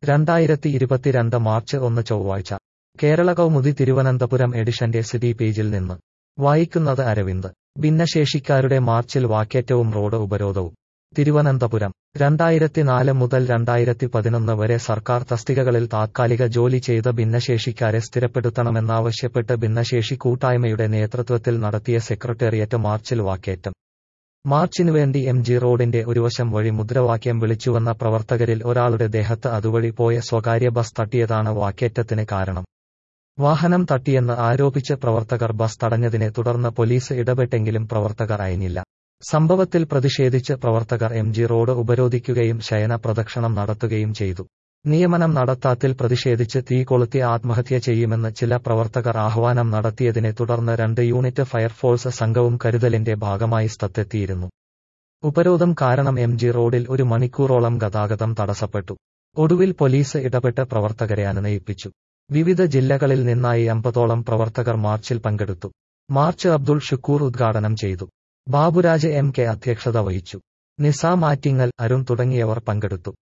രണ്ടായിരത്തി ഇരുപത്തിരണ്ട് മാർച്ച് ഒന്ന് ചൊവ്വാഴ്ച കേരള കൗമുദി തിരുവനന്തപുരം എഡിഷന്റെ സിറ്റി പേജിൽ നിന്ന് വായിക്കുന്നത് അരവിന്ദ് ഭിന്നശേഷിക്കാരുടെ മാർച്ചിൽ വാക്കേറ്റവും റോഡ് ഉപരോധവും തിരുവനന്തപുരം രണ്ടായിരത്തിനാല് മുതൽ രണ്ടായിരത്തി പതിനൊന്ന് വരെ സർക്കാർ തസ്തികകളിൽ താത്കാലിക ജോലി ചെയ്ത ഭിന്നശേഷിക്കാരെ സ്ഥിരപ്പെടുത്തണമെന്നാവശ്യപ്പെട്ട് ഭിന്നശേഷി കൂട്ടായ്മയുടെ നേതൃത്വത്തിൽ നടത്തിയ സെക്രട്ടേറിയറ്റ് മാർച്ചിൽ വാക്കേറ്റം മാർച്ചിനുവേണ്ടി എം ജി റോഡിന്റെ ഒരുവശം വഴി മുദ്രാവാക്യം വിളിച്ചുവന്ന പ്രവർത്തകരിൽ ഒരാളുടെ ദേഹത്ത് അതുവഴി പോയ സ്വകാര്യ ബസ് തട്ടിയതാണ് വാക്കേറ്റത്തിന് കാരണം വാഹനം തട്ടിയെന്ന് ആരോപിച്ച് പ്രവർത്തകർ ബസ് തടഞ്ഞതിനെ തുടർന്ന് പോലീസ് ഇടപെട്ടെങ്കിലും പ്രവർത്തകർ അയഞ്ഞില്ല സംഭവത്തിൽ പ്രതിഷേധിച്ച് പ്രവർത്തകർ എം ജി റോഡ് ഉപരോധിക്കുകയും ശയന പ്രദക്ഷിണം നടത്തുകയും ചെയ്തു നിയമനം നടത്താത്തിൽ പ്രതിഷേധിച്ച് തീ കൊളുത്തി ആത്മഹത്യ ചെയ്യുമെന്ന് ചില പ്രവർത്തകർ ആഹ്വാനം നടത്തിയതിനെ തുടർന്ന് രണ്ട് യൂണിറ്റ് ഫയർഫോഴ്സ് സംഘവും കരുതലിന്റെ ഭാഗമായി സ്ഥലത്തെത്തിയിരുന്നു ഉപരോധം കാരണം എം ജി റോഡിൽ ഒരു മണിക്കൂറോളം ഗതാഗതം തടസ്സപ്പെട്ടു ഒടുവിൽ പോലീസ് ഇടപെട്ട് പ്രവർത്തകരെ അനുനയിപ്പിച്ചു വിവിധ ജില്ലകളിൽ നിന്നായി അമ്പതോളം പ്രവർത്തകർ മാർച്ചിൽ പങ്കെടുത്തു മാർച്ച് അബ്ദുൾ ഷുക്കൂർ ഉദ്ഘാടനം ചെയ്തു ബാബുരാജ് എം കെ അധ്യക്ഷത വഹിച്ചു നിസാം ആറ്റിങ്ങൽ അരുൺ തുടങ്ങിയവർ പങ്കെടുത്തു